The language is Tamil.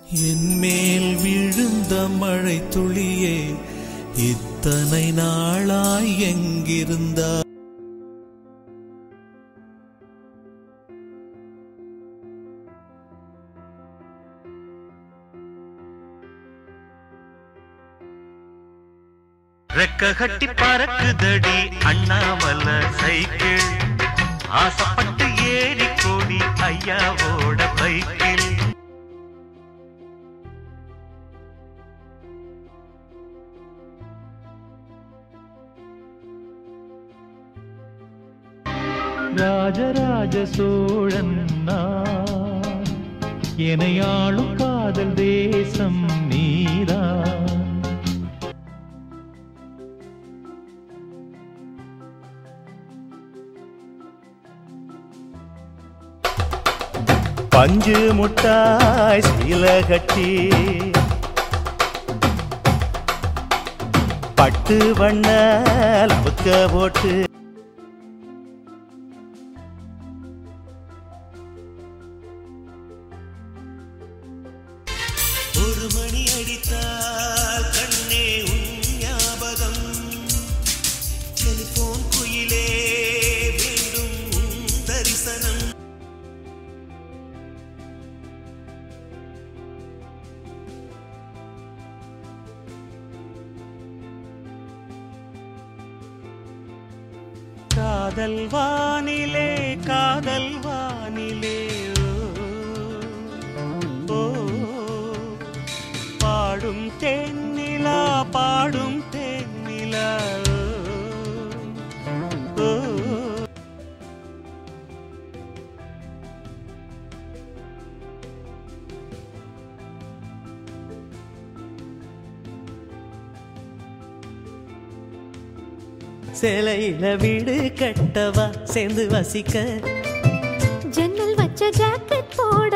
என் மேல் விழுந்த மழை துளியே இத்தனை நாளாய் எங்கிருந்தா ரெக்க கட்டி பறக்குதடி அண்ணாமல சைக்கிள் ஆசைப்பட்டு ஏறி கோடி ஐயாவோட பைக்கில் ராஜராஜ சோழன் நான் எனையாளும் காதல் தேசம் நீதான் பஞ்சு முட்டாய் சீல கட்டி பட்டு வண்ண லவுக்க போட்டு ஒரு மணி அடித்தால் கண்ணே உன் ஞாபகம் டெலிபோன் குயிலே வேண்டும் உன் தரிசனம் காதல் வானிலே காதல் வானிலே ஓ, ஓ, பாடும் தென்னிலா பாடும் தென்னிலா ஓ, ஓ. சேலையில வீடு கட்டவா சேர்ந்து வசிக்க ஜன்னல் வச்ச ஜாக்கெட் போட